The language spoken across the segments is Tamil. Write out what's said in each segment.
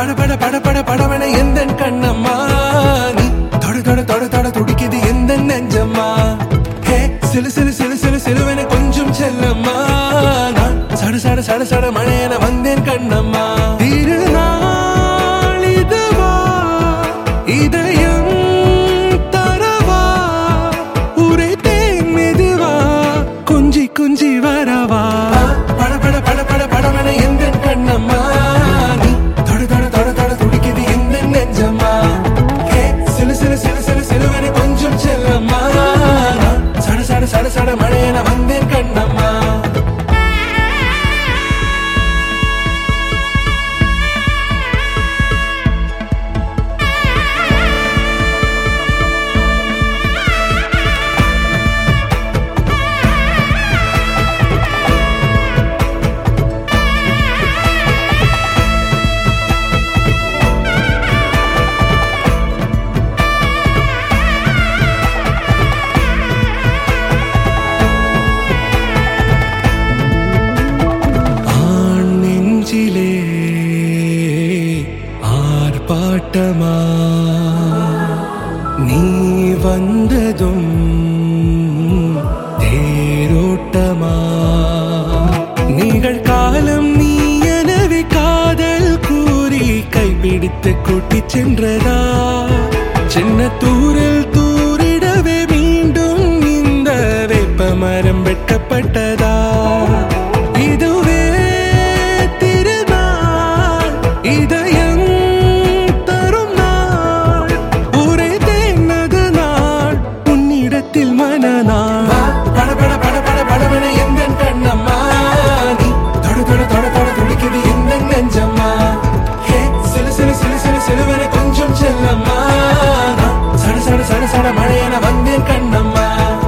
பட பட பட பட படவன எந்த கண்ணம்மா நீ தொட தொட தொட தொட துடிக்குது எந்த நெஞ்சம்மா ஹே சிலு சிலு சிலு சிலு சிலுவன கொஞ்சம் செல்லம்மா நான் சட சட சட சட மழையன வந்தேன் கண்ணம்மா திருநாள் இதுவா இதயம் தரவா உரைத்தேன் மெதுவா குஞ்சி குஞ்சி வரவா பட பட பட பட படவன எந்த கண்ணம்மா நீ தொட தொட தொட தொட துடிக்குது எந்த நெஞ்சம்மா ஹே சிலு சிலு சிலு சிலு சிலுவன கொஞ்சம் செல்லம்மா நான் சட சட சட சட மழையன வந்தேன் கண்ணம்மா ஆண் நெஞ்சிலே ஆர்ப்பாட்டமா நீ வந்ததும் தேரோட்டமா நிகழ்காலம் நீ எனவே காதல் கூறி கைப்பிடித்து கூட்டிச் சென்றதா சின்ன தூரல் தூரிடவே மீண்டும் இந்த வேப்ப மரம் வெட்டப்பட்டதா இதுவே திருநாள் இதயம் தரும் நாள் ஒரே தேனது நாள் உன்னிடத்தில் மனநாள் பட பட பட பட படவன எந்த கண்ணம்மா நீ தொட தொட தொட தொட துடிக்குது எந்த நெஞ்சம்மா ஹே சிலு சிலு சிலு சிலு சிலுவன கொஞ்சம் செல்லம்மா நான் சட சட சட சட மழையன வந்தேன் கண்ணம்மா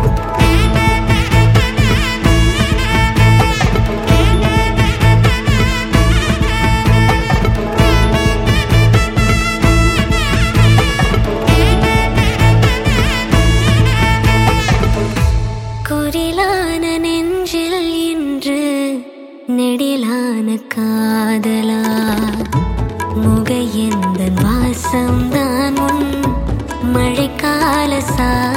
குரிலான நெஞ்சில் இன்று நெடிலான காதலா முக எந்த வாசம்தான் உன் மழைக்கால சா